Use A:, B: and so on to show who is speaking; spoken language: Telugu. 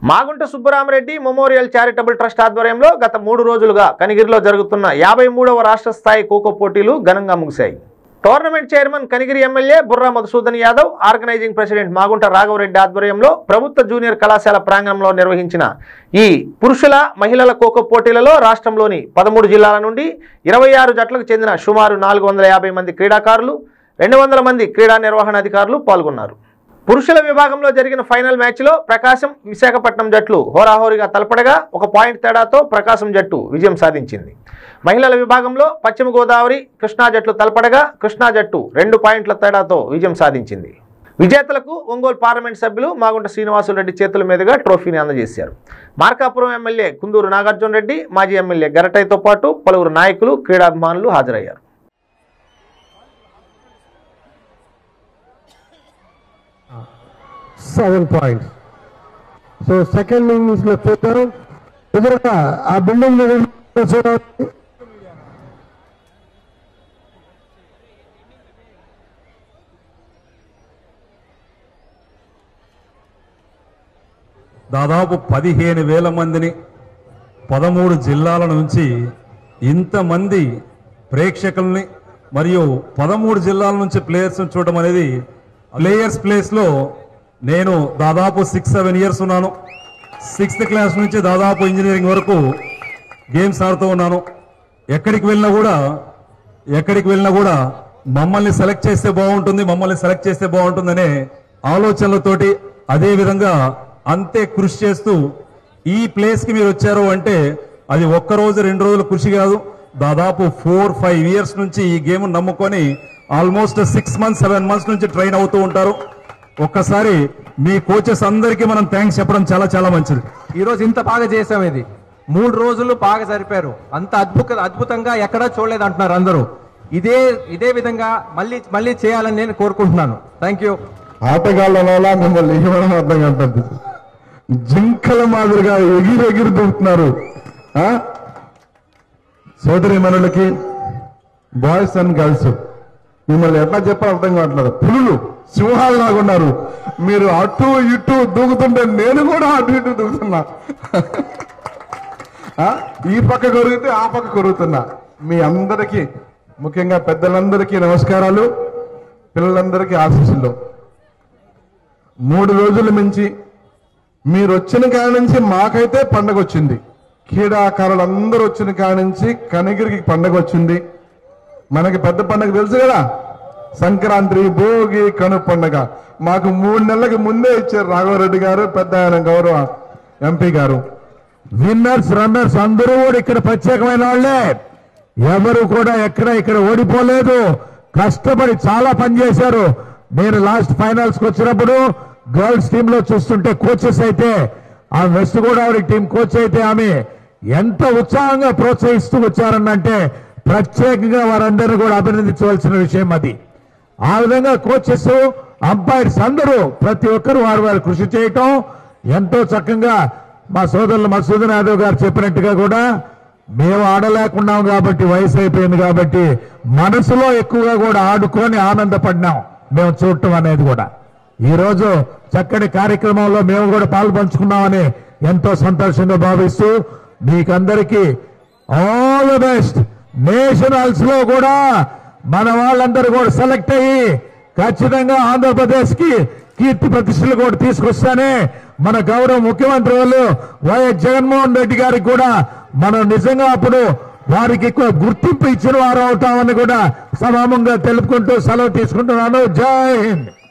A: Magunta Subbaramareddy memorial charitable trust ఆధ్వర్యంలో గత మూడు రోజులుగా కనిగిరిలో జరుగుతున్న యాభై మూడవ రాష్ట్ర స్థాయి ఖోఖో పోటీలు ఘనంగా ముగిశాయి tournament chairman Kanigiri MLA Burra Madhusudan Yadav organising president Magunta Raghavareddy ఆధ్వర్యంలో ప్రభుత్వ జూనియర్ కళాశాల ప్రాంగణంలో నిర్వహించిన ఈ పురుషుల మహిళల ఖోఖో పోటీలలో రాష్ట్రంలోని పదమూడు జిల్లాల నుండి ఇరవై ఆరు జట్లకు చెందిన సుమారు నాలుగు వందల యాభై మంది క్రీడాకారులు రెండు వందల మంది క్రీడా నిర్వహణ అధికారులు పాల్గొన్నారు పురుషుల విభాగంలో జరిగిన ఫైనల్ మ్యాచ్లో ప్రకాశం విశాఖపట్నం జట్లు హోరాహోరీగా తలపడగా ఒక పాయింట్ తేడాతో ప్రకాశం జట్టు విజయం సాధించింది మహిళల విభాగంలో పశ్చిమ గోదావరి కృష్ణా జట్లు తలపడగా కృష్ణా జట్టు రెండు పాయింట్ల తేడాతో విజయం సాధించింది విజేతలకు ఒంగోలు పార్లమెంట్ సభ్యులు మాగుంట శ్రీనివాసులరెడ్డి చేతుల మీదుగా ట్రోఫీని అందజేశారు మార్కాపురం ఎమ్మెల్యే కుందూరు నాగార్జున రెడ్డి మాజీ ఎమ్మెల్యే గరటయ్యతో పాటు పలువురు నాయకులు క్రీడాభిమానులు హాజరయ్యారు
B: seven points so second innings లో చూద్దాం ఎదురుగా ఆ బిల్డింగ్ చూడాలి
C: దాదాపు పదిహేను వేల మందిని పదమూడు జిల్లాల నుంచి ఇంతమంది ప్రేక్షకుల్ని మరియు పదమూడు జిల్లాల నుంచి ప్లేయర్స్ చూడడం అనేది ప్లేయర్స్ ప్లేస్లో నేను దాదాపు సిక్స్ సెవెన్ ఇయర్స్ ఉన్నాను సిక్స్త్ క్లాస్ నుంచి దాదాపు ఇంజనీరింగ్ వరకు గేమ్స్ ఆడుతూ ఉన్నాను ఎక్కడికి వెళ్ళినా కూడా ఎక్కడికి వెళ్ళినా కూడా మమ్మల్ని సెలెక్ట్ చేస్తే బాగుంటుంది మమ్మల్ని సెలెక్ట్ చేస్తే బాగుంటుందనే ఆలోచనలతోటి అదే విధంగా అంతే కృషి చేస్తూ ఈ ప్లేస్ కి మీరు వచ్చారు అంటే అది ఒక్క రోజు రెండు రోజుల కృషి కాదు దాదాపు ఫోర్ ఫైవ్ ఇయర్స్ నుంచి ఈ గేమ్ నమ్ముకొని almost six months seven months నుంచి ట్రైన్ అవుతూ ఉంటారు ఒక్కసారి మీ కోచెస్ అందరికీ మనం థ్యాంక్స్ చెప్పడం చాలా చాలా మంచిది
D: ఈ రోజు ఇంత బాగా చేసాం ఇది మూడు రోజులు బాగా సరిపారు అంత అద్భుత అద్భుతంగా ఎక్కడా చూడలేదు అంటున్నారు అందరూ ఇదే ఇదే విధంగా మళ్ళీ మళ్ళీ చేయాలని నేను కోరుకుంటున్నాను థ్యాంక్ యూ
B: ఆటగాళ్ళ వల్ల మిమ్మల్ని ఏమన్నా అర్థం కాదు జింకల మాదిరిగా ఎగిరి ఎగిరి దూకుతున్నారు ఆ? సోదరి మనులకి బాయ్స్ అండ్ గర్ల్స్ మిమ్మల్ని ఎట్లా చెప్పాలో అర్థం కావట్లేదు పులులు సింహాలు లాగున్నారు మీరు అటు ఇటు దూకుతుంటే నేను కూడా అటు ఇటు దూకుతున్నా ఆ? ఈ పక్క కొరిగితే ఆ పక్క కొరుగుతున్నా మీ అందరికీ ముఖ్యంగా పెద్దలందరికీ నమస్కారాలు పిల్లలందరికీ ఆశీస్సులు మూడు రోజుల మించి మీరు వచ్చిన కాడ నుంచి మాకైతే పండగ వచ్చింది క్రీడాకారులు అందరూ వచ్చిన కాడ నుంచి కనగిరికి పండగ వచ్చింది మనకి పెద్ద పండగ తెలుసు కదా సంక్రాంతి భోగి కను పండగ మాకు మూడు నెలలకు ముందే ఇచ్చారు రాఘవరెడ్డి గారు పెద్ద ఆయన గౌరవ ఎంపీ గారు విన్నర్స్ రన్నర్స్ అందరూ కూడా ఇక్కడ ప్రత్యేకమైన వాళ్ళే ఎవరు కూడా ఎక్కడ ఇక్కడ ఓడిపోలేదు కష్టపడి చాలా పనిచేశారు నేను లాస్ట్ ఫైనల్స్ కి వచ్చినప్పుడు గర్ల్స్ టీమ్ లో చూస్తుంటే కోచెస్ అయితే ఆ వెస్ట్ గోదావరి టీం కోచ్ అయితే ఆమె ఎంత ఉత్సాహంగా ప్రోత్సహిస్తూ వచ్చారనంటే ప్రత్యేకంగా వారందరినీ కూడా అభినందించవలసిన విషయం అది ఆ విధంగా కోచెస్ అంపైర్స్ అందరూ ప్రతి ఒక్కరు వారు వారు కృషి చేయటం ఎంతో చక్కగా మా సోదరులు మసూదన్ యాదవ్ గారు చెప్పినట్టుగా కూడా మేము ఆడలేకున్నాం కాబట్టి వయసు అయిపోయింది కాబట్టి మనసులో ఎక్కువగా కూడా ఆడుకొని ఆనందపడినాం మేము చూడటం అనేది కూడా ఈ రోజు చక్కటి కార్యక్రమంలో మేము కూడా పాలు పంచుకున్నామని ఎంతో సంతోషంగా భావిస్తూ మీకందరికీ ఆల్ ద బెస్ట్ నేషనల్స్ లో కూడా మన వాళ్ళందరూ కూడా సెలెక్ట్ అయ్యి ఖచ్చితంగా ఆంధ్రప్రదేశ్ కి కీర్తి ప్రతిష్టలు కూడా తీసుకొస్తానే మన గౌరవ ముఖ్యమంత్రి వాళ్ళు వైఎస్ జగన్మోహన్ రెడ్డి గారికి కూడా మనం నిజంగా అప్పుడు వారికి ఎక్కువ గుర్తింపు ఇచ్చిన వారు అవుతామని కూడా సమామంగా తెలుపుకుంటూ సెలవు తీసుకుంటున్నాను జై హింద్